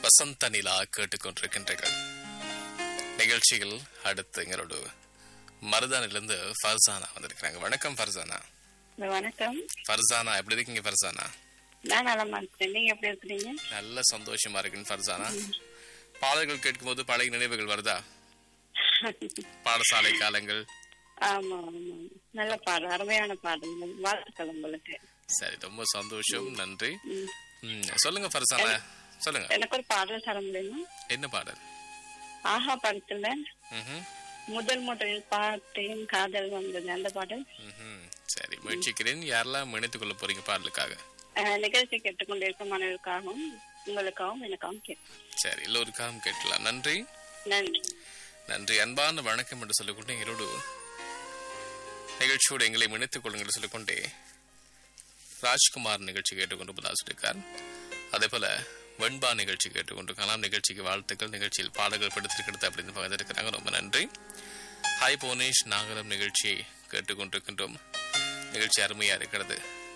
வசந்த நிலா கேட்டுக்கொண்டிருக்கின்றீர்கள் நிகழ்ச்சியில் அடுத்து எங்களோட மருதானிலிருந்து ஃபர்சானா வந்திருக்கிறாங்க வணக்கம் ஃபர்சானா வணக்கம் ஃபர்சானா எப்படி இருக்கீங்க ஃபர்சானா நான் நலமா இருக்கிறேன் நீங்க எப்படி இருக்கிறீங்க நல்ல சந்தோஷமா இருக்குன்னு ஃபர்சானா பாடல்கள் கேட்கும்போது பழைய நினைவுகள் வருதா பாடசாலை காலங்கள் ஆமா ஆமா நல்ல பாடல் அருமையான பாடல்கள் வாழ்த்துக்கள் உங்களுக்கு சரி ரொம்ப சந்தோஷம் நன்றி ம். ம், சொல்லுங்க ஃபர்சானா சொல்லுங்க எனக்கு ஒரு பாடல் தர முடியுமா என்ன பாடல் ஆஹா படத்துல ம்ஹும், முதல் முதல் பார்த்தேன் காதல் வந்தது அந்த பாடல் ம்ஹும். சரி முயற்சிக்கிறேன் யாரெல்லாம் இணைத்துக் கொள்ள போறீங்க பாடலுக்காக அஹ், நிகழ்ச்சி கேட்டுக்கொண்டிருக்கும் மனைவிற்காகவும் உங்களுக்காகவும் எனக்காகவும் கேட்கும் சரி எல்லோருக்காகவும் கேட்கலாம் நன்றி நன்றி நன்றி அன்பான வணக்கம் என்று சொல்லிக்கொண்டு எங்களோடு நிகழ்ச்சியோடு எங்களை இணைத்துக் கொள்ளுங்கள் சொல்லிக்கொண்டே ராஜ்குமார் நிகழ்ச்சி கேட்டுக்கொண்டு பதாசிருக்கார் அதே போல வெண்பா நிகழ்ச்சி கேட்டுக்கொண்டிருக்கலாம் நிகழ்ச்சிக்கு வாழ்த்துக்கள் நிகழ்ச்சியில் பாடல்கள் படுத்திருக்கிறது அப்படின்னு பகிர்ந்திருக்கிறாங்க ரொம்ப நன்றி ஹாய் புவனேஷ் நாகரம் நிகழ்ச்சியை கேட்டுக்கொண்டிருக்கின்றோம் நிகழ்ச்சி அருமையா இருக்கிறது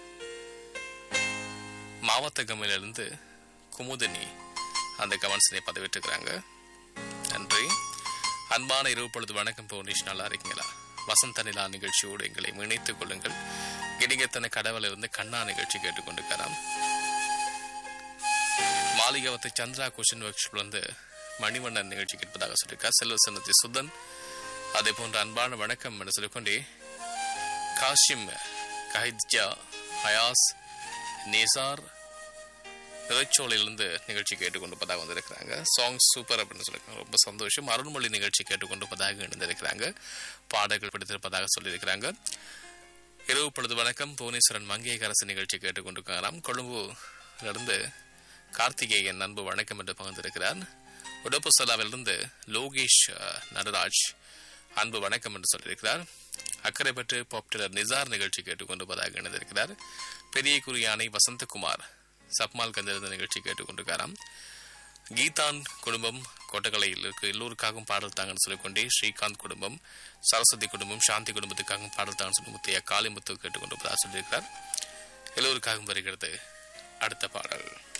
மாவட்ட கம்மிலிருந்து குமுதினி அந்த கமெண்ட்ஸினை பதிவிட்டிருக்கிறாங்க நன்றி அன்பான இரவு பொழுது வணக்கம் பவுண்டேஷன் நல்லா இருக்கீங்களா வசந்த நிலா நிகழ்ச்சியோடு எங்களை இணைத்துக் கொள்ளுங்கள் கிடிகத்தன கடவுள் இருந்து கண்ணா நிகழ்ச்சி கேட்டுக்கொண்டிருக்கலாம் மாளிகாவத்தை சந்திரா கொஷின் ஒர்க் வந்து மணிவண்ணன் நிகழ்ச்சி கேட்பதாக சொல்லியிருக்கார் செல்வசனத்தி சுதன் அதே போன்ற அன்பான வணக்கம் என்று சொல்லிக்கொண்டே காஷிம் கஹித்ஜா ஹயாஸ் நேசார் திரைச்சோலையிலிருந்து நிகழ்ச்சி கேட்டுக்கொண்டிருப்பதாக வந்திருக்கிறாங்க சாங் சூப்பர் அப்படின்னு சொல்லியிருக்காங்க ரொம்ப சந்தோஷம் அருண்மொழி நிகழ்ச்சி கேட்டுக்கொண்டிருப்பதாக இணைந்திருக்கிறாங்க பாடல்கள் பிடித்திருப்பதாக சொல்லியிருக்கிறாங்க இரவு பொழுது வணக்கம் புவனேஸ்வரன் மங்கையரசு நிகழ்ச்சி கேட்டுக்கொண்டிருக்கிறாராம் கொழும்புலிருந்து கார்த்திகேயன் அன்பு வணக்கம் என்று பகிர்ந்திருக்கிறார் உடப்புசலாவிலிருந்து லோகேஷ் அஹ், நடராஜ் அன்பு வணக்கம் என்று சொல்லியிருக்கிறார் அக்கரைப்பற்று பாப்புலர் நிசார் நிகழ்ச்சி கேட்டுக்கொண்டிருப்பதாக இணைந்திருக்கிறார் பெரிய குறியானை வசந்தகுமார் சப்மால் கந்திருந்த நிகழ்ச்சி கேட்டுக்கொண்டிருக்காராம் கீதான் குடும்பம் கோட்டக்கலையில் இருக்க எல்லோருக்காகவும் பாடல் தாங்கன்னு சொல்லிக்கொண்டே ஸ்ரீகாந்த் குடும்பம் சரஸ்வதி குடும்பம் சாந்தி குடும்பத்துக்காகவும் பாடல் தாங்கன்னு சொல்லி முத்தையா காளிமுத்து கேட்டுக்கொண்டிருப்பதாக சொல்லியிருக்கிறார் எல்லோருக்காகவும் வருகிறது அடுத்த பாடல்